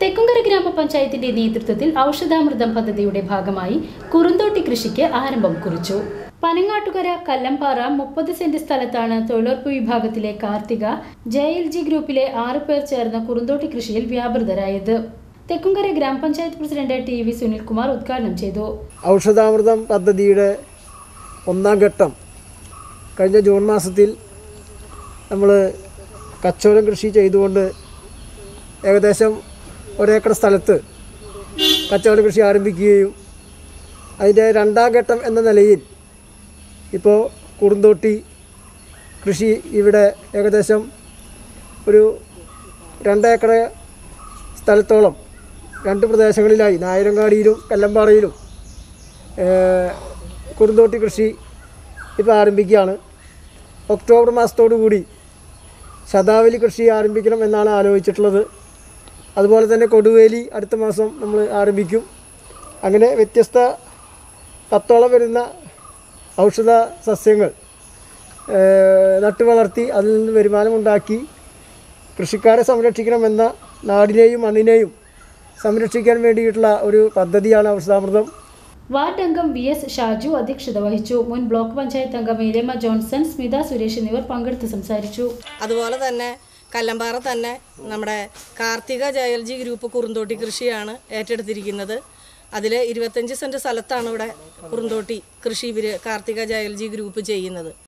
തെക്കുംകര ഗ്രാമപഞ്ചായത്തിന്റെ നേതൃത്വത്തിൽ ഔഷധാമൃതം പദ്ധതിയുടെ ഭാഗമായി കുറുന്തോട്ടി കൃഷിക്ക് ആരംഭം കുറിച്ചു പനങ്ങാട്ടുകര കല്ലമ്പാറ മുപ്പത് സെന്റ് സ്ഥലത്താണ് തൊഴിലുറപ്പ് വിഭാഗത്തിലെ കാർത്തിക ജെ എൽ ജി ഗ്രൂപ്പിലെ ആറ് പേർ ചേർന്ന് കുറുന്തോട്ടി കൃഷിയിൽ വ്യാപൃതരായത് തെക്കുംകര ഗ്രാമപഞ്ചായത്ത് പ്രസിഡന്റ് ടി വി സുനിൽകുമാർ ഉദ്ഘാടനം ചെയ്തു ഔഷധാമൃതം പദ്ധതിയുടെ ഒന്നാം ഘട്ടം കഴിഞ്ഞ ജൂൺ മാസത്തിൽ നമ്മൾ കച്ചോലം കൃഷി ചെയ്തുകൊണ്ട് ഏകദേശം ഒരേക്കർ സ്ഥലത്ത് കച്ചവട കൃഷി ആരംഭിക്കുകയും അതിൻ്റെ രണ്ടാം ഘട്ടം എന്ന നിലയിൽ ഇപ്പോൾ കുറുന്തോട്ടി കൃഷി ഇവിടെ ഏകദേശം ഒരു രണ്ടേക്കർ സ്ഥലത്തോളം രണ്ട് പ്രദേശങ്ങളിലായി നായരങ്ങാടിയിലും കല്ലമ്പാറയിലും ഏഹ്, കുറുന്തോട്ടി കൃഷി ഇപ്പോൾ ആരംഭിക്കുകയാണ് ഒക്ടോബർ മാസത്തോടു കൂടി ശതാവലി കൃഷി ആരംഭിക്കണം എന്നാണ് ആലോചിച്ചിട്ടുള്ളത് അതുപോലെ തന്നെ കൊടുവേലി അടുത്ത മാസം നമ്മൾ ആരംഭിക്കും അങ്ങനെ വ്യത്യസ്ത പത്തോളം വരുന്ന ഔഷധ സസ്യങ്ങൾ ഏഹ്, നട്ടു വളർത്തി അതിൽ നിന്ന് വരുമാനമുണ്ടാക്കി കൃഷിക്കാരെ സംരക്ഷിക്കണമെന്ന നാടിനെയും മണ്ണിനെയും സംരക്ഷിക്കാൻ വേണ്ടിയിട്ടുള്ള ഒരു പദ്ധതിയാണ് ഔഷധാമൃതം വാർഡ് അംഗം വി എസ് ഷാജു അധ്യക്ഷത വഹിച്ചു മുൻ ബ്ലോക്ക് പഞ്ചായത്ത് അംഗം ഏലമ്മ ജോൺസൺ സ്മിത സുരേഷ് എന്നിവർ പങ്കെടുത്ത് സംസാരിച്ചു അതുപോലെ തന്നെ കല്ലമ്പാറ തന്നെ നമ്മുടെ കാർത്തിക ജയൽജി ഗ്രൂപ്പ് കുറുന്തോട്ടി കൃഷിയാണ് ഏറ്റെടുത്തിരിക്കുന്നത് അതിൽ ഇരുപത്തഞ്ച് സെൻറ്റ് സ്ഥലത്താണ് ഇവിടെ കുറുന്തോട്ടി കൃഷി ഇവർ കാർത്തിക ജയൽജി ഗ്രൂപ്പ് ചെയ്യുന്നത്